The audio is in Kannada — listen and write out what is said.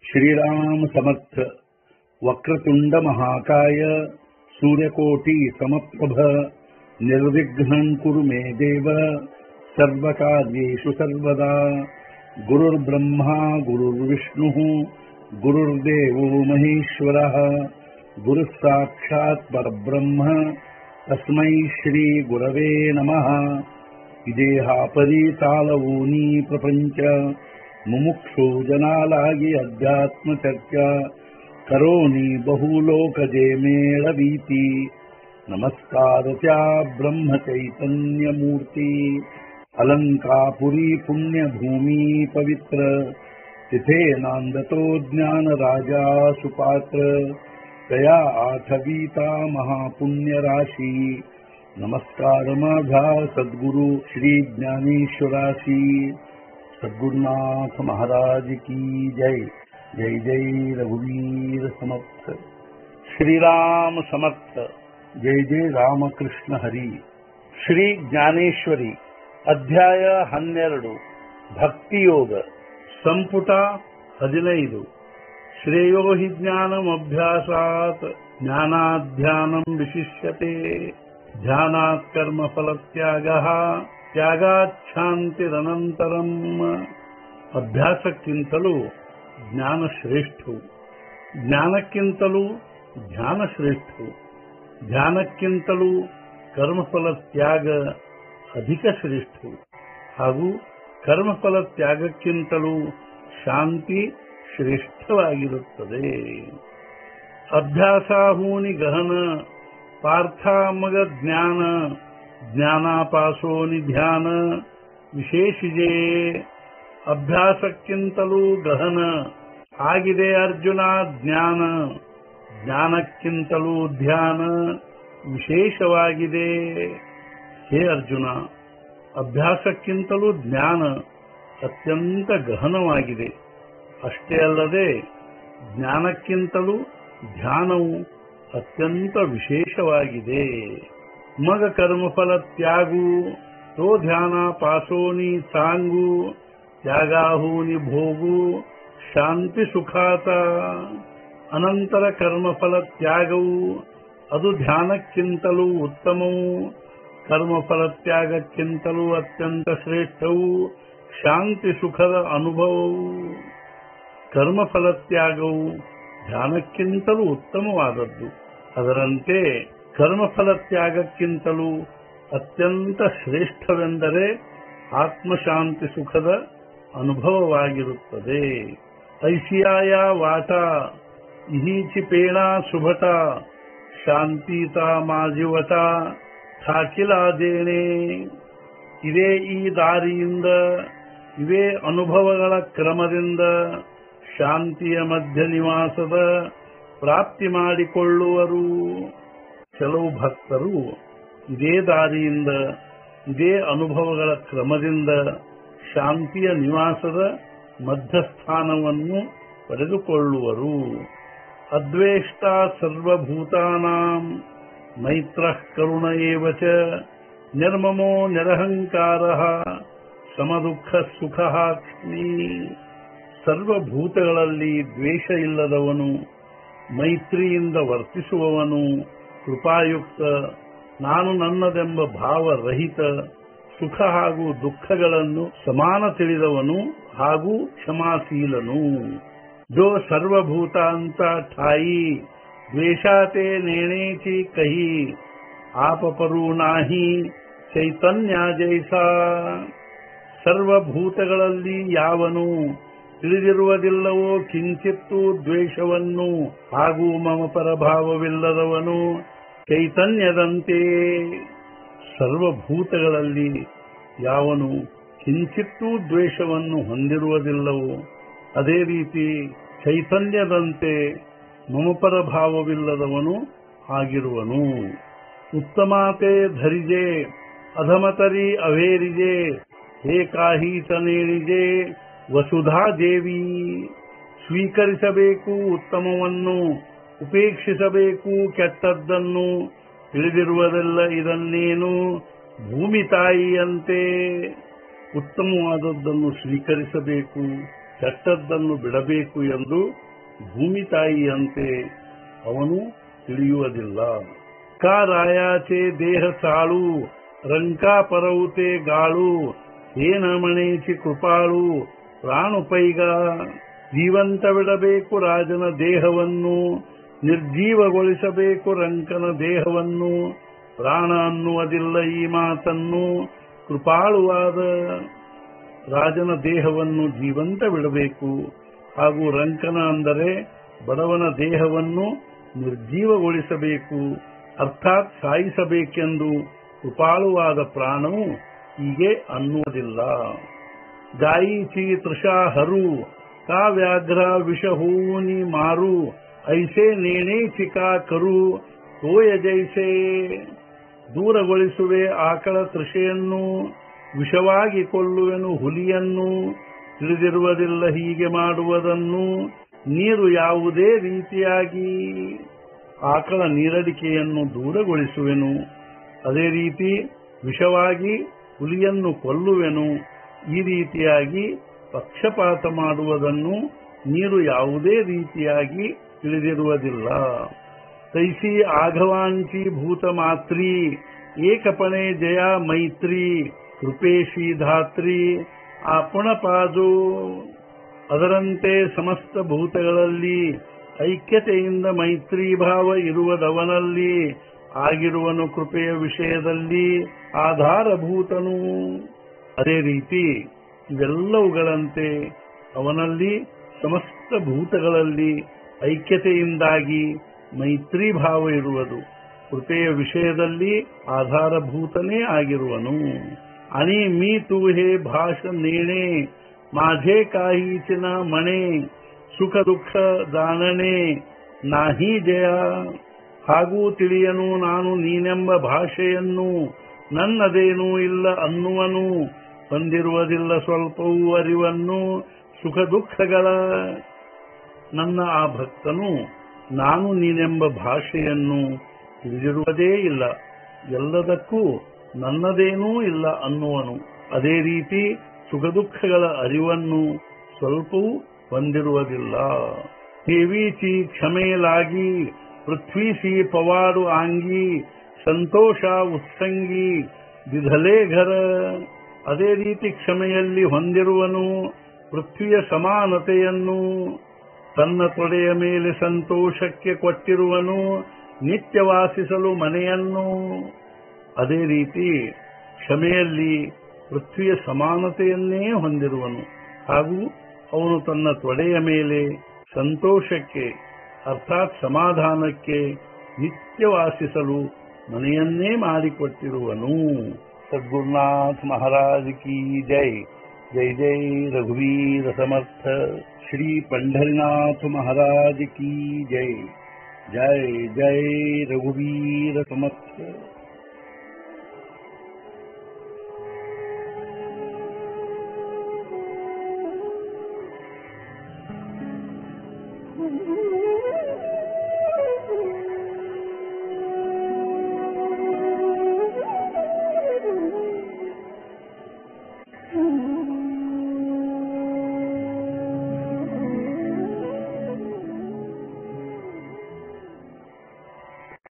श्रीराम समर्थ वक्रतुंड महाकाय सूर्यकोटि समप्रभ निर्विघ्नं कुरु मे देव सर्वकार्येषु सर्वदा गुरुर्ब्रह्मा गुरुर्विष्णुः गुरुर्देवो महेश्वरः गुरुः साक्षात् परब्रह्म तस्मै श्रीगुरवे नमः ಇದೇಹಾಪರಿ ತಾಳವೂನಿ ಪ್ರಪಂಚ ಮುಮುಕ್ಷು ಜನಾಲಾಗಿ ಅಧ್ಯಾತ್ಮ ಚರ್ಚಾ ಕರೋನಿ ಬಹುಲೋಕಜೆ ಮೇಳವೀತಿ ನಮಸ್ಕಾರ ತ್ಯಾ ಬ್ರಹ್ಮ ಚೈತನ್ಯ ಮೂರ್ತಿ ಅಲಂಕಾಪುರಿ ಪುಣ್ಯ ಭೂಮಿ ಪವಿತ್ರ तिथे नांदतो ज्ञान राजा सुपात्र तया आठवीता महापुण्य राशी नमस्कार माझा सद्गुरु श्री ज्ञानेश्वराशी सद्गुरुनाथ महाराज की जय जय जय रघुवीर समर्थ श्रीराम समर्थ जय जय ರಾಮಕೃಷ್ಣ ಹರಿ ಶ್ರೀ ಜ್ಞಾನೇಶ್ವರಿ ಅಧ್ಯಾಯ ಹನ್ನೆರಡು ಭಕ್ತಿಯೋಗ ಸಂಪುಟ ಹದಿನೈದು ಶ್ರೇಯೋ ಹಿ ಜ್ಞಾನಮಭ್ಯಾಸಾತ್ ಜ್ಞಾನಾಧ್ಯಾನಂ ವಿಶಿಷ್ಯತೆ ಧ್ಯಾನಾತ್ ಕರ್ಮ ಫಲತ್ಯಾಗ ತ್ಯಾಗಾಚ್ಛಾಂತಿರನಂತರಂ ಅಭ್ಯಾಸಕ್ಕಿಂತಲೂ ಜ್ಞಾನ ಶ್ರೇಷ್ಠವು ಜ್ಞಾನಕ್ಕಿಂತಲೂ ಧ್ಯಾನ ಶ್ರೇಷ್ಠವು ಧ್ಯಾನಕ್ಕಿಂತಲೂ ಕರ್ಮಫಲ ತ್ಯಾಗ ಅಧಿಕ ಶ್ರೇಷ್ಠವು ಹಾಗೂ ಕರ್ಮಫಲ ತ್ಯಾಗಕ್ಕಿಂತಲೂ ಶಾಂತಿ ಶ್ರೇಷ್ಠವಾಗಿರುತ್ತದೆ ಅಭ್ಯಾಸಾಹೂನಿ ಗಹನ ಪಾರ್ಥಾಮಗ ಜ್ಞಾನ ಜ್ಞಾನಾಪಾಸೋ ನಿಧ್ಯಾನ ವಿಶೇಷಿಜೆ ಅಭ್ಯಾಸಕ್ಕಿಂತಲೂ ಗಹನ ಆಗಿದೆ ಅರ್ಜುನ ಜ್ಞಾನ ಜ್ಞಾನಕ್ಕಿಂತಲೂ ಧ್ಯಾನ ವಿಶೇಷವಾಗಿದೆ ಹೇ ಅರ್ಜುನ ಅಭ್ಯಾಸಕ್ಕಿಂತಲೂ ಜ್ಞಾನ ಅತ್ಯಂತ ಗಹನವಾಗಿದೆ ಅಷ್ಟೇ ಅಲ್ಲದೆ ಜ್ಞಾನಕ್ಕಿಂತಲೂ ಧ್ಯಾನವು ಅತ್ಯಂತ ವಿಶೇಷವಾಗಿದೆ ಮಗ ಕರ್ಮಫಲ ತ್ಯಾಗು ತೋ ಧ್ಯಾನ ಪಾಸೋನಿ ಸಾಂಗು ತ್ಯಾಗಾಹೂನಿ ಭೋಗು ಶಾಂತಿ ಸುಖಾತ ಅನಂತರ ಕರ್ಮಫಲ ತ್ಯಾಗವು ಅದು ಧ್ಯಾನಕ್ಕಿಂತಲೂ ಉತ್ತಮವು ಕರ್ಮಫಲ ತ್ಯಾಗಕ್ಕಿಂತಲೂ ಅತ್ಯಂತ ಶ್ರೇಷ್ಠವು ಶಾಂತಿ ಸುಖದ ಅನುಭವವು ಕರ್ಮಫಲ ತ್ಯಾಗವು ಧ್ಯಾನಕ್ಕಿಂತಲೂ ಉತ್ತಮವಾದದ್ದು ಅದರಂತೆ ಕರ್ಮಫಲ ತ್ಯಾಗಕ್ಕಿಂತಲೂ ಅತ್ಯಂತ ಶ್ರೇಷ್ಠವೆಂದರೆ ಆತ್ಮಶಾಂತಿ ಸುಖದ ಅನುಭವವಾಗಿರುತ್ತದೆ ಐಸಿಯಾಯ ವಾಟ ಇಹೀಚಿಪೇಣ ಶುಭಟ ಶಾಂತೀತ ಮಾಜಿವಟ ಠಾಕಿಲಾದೇಣೆ ಇದೇ ಈ ದಾರಿಯಿಂದ ಇವೇ ಅನುಭವಗಳ ಕ್ರಮದಿಂದ ಶಾಂತಿಯ ಮಧ್ಯ ನಿವಾಸದ ಪ್ರಾಪ್ತಿ ಮಾಡಿಕೊಳ್ಳುವರು ಕೆಲವು ಭಕ್ತರು ಇದೇ ದಾರಿಯಿಂದ ಇದೇ ಅನುಭವಗಳ ಕ್ರಮದಿಂದ ಶಾಂತಿಯ ನಿವಾಸದ ಮಧ್ಯಸ್ಥಾನವನ್ನು ಪಡೆದುಕೊಳ್ಳುವರು ಅದ್ವೇಷ್ಟ ಸರ್ವಭೂತಾನಾಂ ಮೈತ್ರ ಕರುಣ ಏವ ಚ ನಿರ್ಮಮೋ ನಿರಹಂಕಾರ ಸಮದುಃಖ ಸುಖ ಕ್ಷಮಿ ಸರ್ವಭೂತಗಳಲ್ಲಿ ದ್ವೇಷ ಇಲ್ಲದವನು ಮೈತ್ರಿಯಿಂದ ವರ್ತಿಸುವವನು ಕೃಪಾಯುಕ್ತ ನಾನು ನನ್ನದೆಂಬ ಭಾವರಹಿತ ಸುಖ ಹಾಗೂ ದುಃಖಗಳನ್ನು ಸಮಾನ ತಿಳಿದವನು ಹಾಗೂ ಕ್ಷಮಾಶೀಲನು ಜೋ ಸರ್ವಭೂತ ಅಂತ ಠಾಯಿ ದ್ವೇಷಾತೆ ನೇಣೇಚಿ ಕಹಿ ಆಪಪರು ನಾಹಿ ಚೈತನ್ಯ ಜೈಸಾ ಸರ್ವಭೂತಗಳಲ್ಲಿ ಯಾವನು ತಿಳಿದಿರುವುದಿಲ್ಲವೋ ಕಿಂಚಿತ್ತೂ ದ್ವೇಷವನ್ನು ಹಾಗೂ ಮಮ ಪರಭಾವವಿಲ್ಲದವನು ಚೈತನ್ಯದಂತೆ ಸರ್ವಭೂತಗಳಲ್ಲಿ ಯಾವನು ಕಿಂಚಿತ್ತೂ ದ್ವೇಷವನ್ನು ಹೊಂದಿರುವುದಿಲ್ಲವೋ ಅದೇ ರೀತಿ ಚೈತನ್ಯದಂತೆ ಮಮಪರ ಭಾವವಿಲ್ಲದವನು ಆಗಿರುವನು ಉತ್ತಮಾತೆ ಧರಿಜೆ ಅಧಮತರಿ ಅವೇರಿಜೆ ಏಕಾಹೀತನೇಳಿಜೆ ವಸುಧಾ ದೇವಿ ಸ್ವೀಕರಿಸಬೇಕು ಉತ್ತಮವನ್ನು ಉಪೇಕ್ಷಿಸಬೇಕು ಕೆಟ್ಟದ್ದನ್ನು ತಿಳಿದಿರುವುದೆಲ್ಲ ಇದನ್ನೇನು ಭೂಮಿ ತಾಯಿಯಂತೆ ಉತ್ತಮವಾದದ್ದನ್ನು ಸ್ವೀಕರಿಸಬೇಕು ಕೆಟ್ಟದ್ದನ್ನು ಬಿಡಬೇಕು ಎಂದು ಭೂಮಿ ತಾಯಿಯಂತೆ ಅವನು ತಿಳಿಯುವುದಿಲ್ಲ ಕಾರಾಯಾಚೆ ದೇಹ ಸಾಳು ರಂಕಾ ಪರವುತೆ ಗಾಳು ಏನ ಮಣೇಚಿ ಕೃಪಾಳು ಪ್ರಾಣುಪೈಗ ಜೀವಂತವಿಡಬೇಕು ರಾಜನ ದೇಹವನ್ನು ನಿರ್ಜೀವಗೊಳಿಸಬೇಕು ರಂಕನ ದೇಹವನ್ನು ಪ್ರಾಣ ಅನ್ನುವುದಿಲ್ಲ ಈ ಮಾತನ್ನು ಕೃಪಾಳುವಾದ ರಾಜನ ದೇಹವನ್ನು ಜೀವಂತವಿಡಬೇಕು ಹಾಗೂ ರಂಕನ ಅಂದರೆ ಬಡವನ ದೇಹವನ್ನು ನಿರ್ಜೀವಗೊಳಿಸಬೇಕು ಅರ್ಥಾತ್ ಸಾಯಿಸಬೇಕೆಂದು ಕೃಪಾಳುವಾದ ಪ್ರಾಣವು ಹೀಗೆ ಅನ್ನುವುದಿಲ್ಲ ಗಾಯಿಚಿ ತೃಷಾ ಹರು ಕಾ ವ್ಯಾಘ್ರ ವಿಷ ಹೂನಿ ಮಾರು ಐಸೆ ನೇಣೆ ಚಿಕಾ ಕರು ತೋಯ ಜೈಸೆ ದೂರಗೊಳಿಸುವೆ ಆಕಳ ತೃಷೆಯನ್ನು ವಿಷವಾಗಿ ಕೊಲ್ಲುವೆನು ಹುಲಿಯನ್ನು ತಿಳಿದಿರುವುದಿಲ್ಲ ಹೀಗೆ ಮಾಡುವುದನ್ನು ನೀರು ಯಾವುದೇ ರೀತಿಯಾಗಿ ಆಕಳ ನೀರಡಿಕೆಯನ್ನು ದೂರಗೊಳಿಸುವೆನು ಅದೇ ರೀತಿ ವಿಷವಾಗಿ ಹುಲಿಯನ್ನು ಕೊಲ್ಲುವೆನು ಈ ರೀತಿಯಾಗಿ ಪಕ್ಷಪಾತ ಮಾಡುವುದನ್ನು ನೀರು ಯಾವುದೇ ರೀತಿಯಾಗಿ ತಿಳಿದಿರುವುದಿಲ್ಲ ತೈಸಿ ಆಘವಾಂಚಿ ಭೂತ ಮಾತ್ರಿ ಏಕಪಣೆ ಜಯ ಮೈತ್ರಿ ಕೃಪೇಶಿ ಧಾತ್ರಿ ಆಪುಣಪಾದು ಅದರಂತೆ ಸಮಸ್ತ ಭೂತಗಳಲ್ಲಿ ಐಕ್ಯತೆಯಿಂದ ಮೈತ್ರಿ ಭಾವ ಇರುವುದವನಲ್ಲಿ ಆಗಿರುವನು ಕೃಪೆಯ ವಿಷಯದಲ್ಲಿ ಆಧಾರಭೂತನು ಅದೇ ರೀತಿ ಇವೆಲ್ಲವುಗಳಂತೆ ಅವನಲ್ಲಿ ಸಮಸ್ತ ಭೂತಗಳಲ್ಲಿ ಐಕ್ಯತೆಯಿಂದಾಗಿ ಮೈತ್ರಿ ಭಾವ ಇರುವುದು ಕೃಪೆಯ ವಿಷಯದಲ್ಲಿ ಆಧಾರಭೂತನೇ ಆಗಿರುವನು आणि मी तू हे भाष नेणे माझे काहीच ना म्हणे ಸುಖ ದುಃಖ ಜಾಣನೆ ನಾಹಿ ಜಯ ಹಾಗೂ ತಿಳಿಯನು ನಾನು ನೀನೆಂಬ ಭಾಷೆಯನ್ನು ನನ್ನದೇನೂ ಇಲ್ಲ ಅನ್ನುವನು ಹೊಂದಿರುವುದಿಲ್ಲ ಸ್ವಲ್ಪವೂ ಅರಿವನ್ನು ಸುಖ ದುಃಖಗಳ ನನ್ನ ಆ ಭಕ್ತನು ನಾನು ನೀನೆಂಬ ಭಾಷೆಯನ್ನು ತಿಳಿದಿರುವುದೇ ಇಲ್ಲ ಎಲ್ಲದಕ್ಕೂ ನನ್ನದೇನೂ ಇಲ್ಲ ಅನ್ನುವನು ಅದೇ ರೀತಿ ಸುಖ ದುಃಖಗಳ ಅರಿವನ್ನು ಸ್ವಲ್ಪವೂ ಹೊಂದಿರುವುದಿಲ್ಲ ದೇವೀಚಿ ಕ್ಷಮೆಯಲಾಗಿ ಪೃಥ್ವೀಸಿ ಪವಾಡು ಆಂಗಿ ಸಂತೋಷ ಉತ್ಸಂಗಿ ದಿಧಲೇ ಘರ ಅದೇ ರೀತಿ ಕ್ಷಮೆಯಲ್ಲಿ ಹೊಂದಿರುವನು ಪೃಥ್ವಿಯ ಸಮಾನತೆಯನ್ನು ತನ್ನ ತೊಡೆಯ ಮೇಲೆ ಸಂತೋಷಕ್ಕೆ ಕೊಟ್ಟಿರುವನು ನಿತ್ಯ ವಾಸಿಸಲು ಮನೆಯನ್ನು ಅದೇ ರೀತಿ ಕ್ಷಮೆಯಲ್ಲಿ ಪೃಥ್ವಿಯ ಸಮಾನತೆಯನ್ನೇ ಹೊಂದಿರುವನು ಹಾಗೂ ಅವನು ತನ್ನ ತೊಡೆಯ ಮೇಲೆ ಸಂತೋಷಕ್ಕೆ ಅರ್ಥಾತ್ ಸಮಾಧಾನಕ್ಕೆ ನಿತ್ಯ ವಾಸಿಸಲು ಮನೆಯನ್ನೇ ಮಾಡಿಕೊಟ್ಟಿರುವನು ಸದ್ಗುರುನಾಥ್ ಮಹಾರಾಜ್ ಕಿ ಜೈ ಜೈ ಜೈ ರಘುವೀರ ಸಮರ್ಥ ಶ್ರೀ पंढरीनाथ महाराज की जय जय जय रघुवीर समर्थ